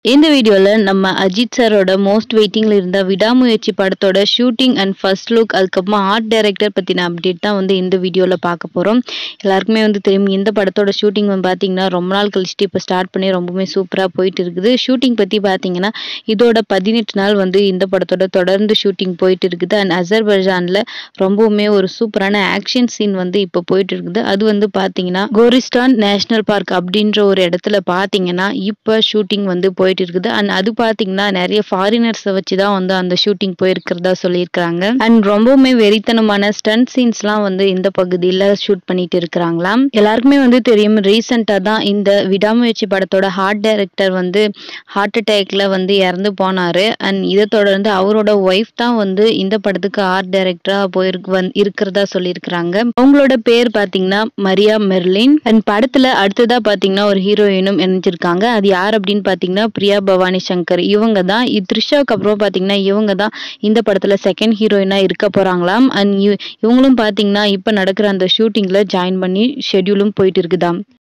இந்த வீடியோல நம்ம அஜித் சாரோட மோஸ்ட் வெயிட்டிங்ல இருந்த விடாமுயற்சி படத்தோட ஷூட்டிங் அண்ட் ஃபர்ஸ்ட் லுக் அதுக்கப்புறமா ஆர்ட் டைரக்டர் பத்தின அப்டேட் தான் வந்து இந்த வீடியோல பார்க்க போறோம் எல்லாருக்குமே வந்து தெரியும் இந்த படத்தோட ஷூட்டிங் வந்து பாத்தீங்கன்னா ரொம்ப நாள் கழிச்சுட்டு இப்போ ஸ்டார்ட் பண்ணி ரொம்பவுமே சூப்பரா போயிட்டு இருக்குது ஷூட்டிங் பத்தி பாத்தீங்கன்னா இதோட பதினெட்டு நாள் வந்து இந்த படத்தோட தொடர்ந்து ஷூட்டிங் போயிட்டு இருக்குது அண்ட் அசர்பைஜான்ல ரொம்பவுமே ஒரு சூப்பரான ஆக்ஷன் சீன் வந்து இப்போ போயிட்டு இருக்குது அது வந்து பாத்தீங்கன்னா கோரிஸ்டான் நேஷனல் பார்க் அப்படின்ற ஒரு இடத்துல பாத்தீங்கன்னா இப்போ ஷூட்டிங் வந்து போயிட்டு இருக்குது அண்ட் அது பாத்தீங்கன்னா நிறைய ஃபாரினர்ஸை வச்சு தான் வந்து அந்த ஷூட்டிங் போயிருக்கிறதா சொல்லியிருக்கிறாங்க அண்ட் ரொம்பவுமே வெறித்தனமான ஸ்டன்ட் சீன்ஸ்லாம் வந்து இந்த பகுதியில் ஷூட் பண்ணிட்டு இருக்கிறாங்களாம் எல்லாருக்குமே வந்து தெரியும் ரீசெண்டாக தான் இந்த விடாமுயற்சி படத்தோட ஹார்ட் டைரக்டர் வந்து ஹார்ட் அட்டாக்ல வந்து இறந்து போனாரு அண்ட் இதை தொடர்ந்து அவரோட ஒய்ஃப் தான் வந்து இந்த படத்துக்கு ஆர்ட் டைரக்டரா போயிருக்கு வந்து இருக்கிறதா சொல்லியிருக்கிறாங்க அவங்களோட பேர் பாத்தீங்கன்னா மரியா மெர்லின் அண்ட் படத்துல அடுத்ததா பாத்தீங்கன்னா ஒரு ஹீரோயினும் இணைஞ்சிருக்காங்க அது யார் அப்படின்னு பாத்தீங்கன்னா பிரியா பவானி சங்கர் இவங்க தான் த்ரிஷாவுக்கு அப்புறம் பாத்தீங்கன்னா இவங்க தான் இந்த படத்துல செகண்ட் ஹீரோயினா இருக்க போறாங்களாம் அண்ட் இவங்களும் பாத்தீங்கன்னா இப்ப நடக்கிற அந்த ஷூட்டிங்ல ஜாயின் பண்ணி ஷெட்யூலும் போயிட்டு இருக்குதாம்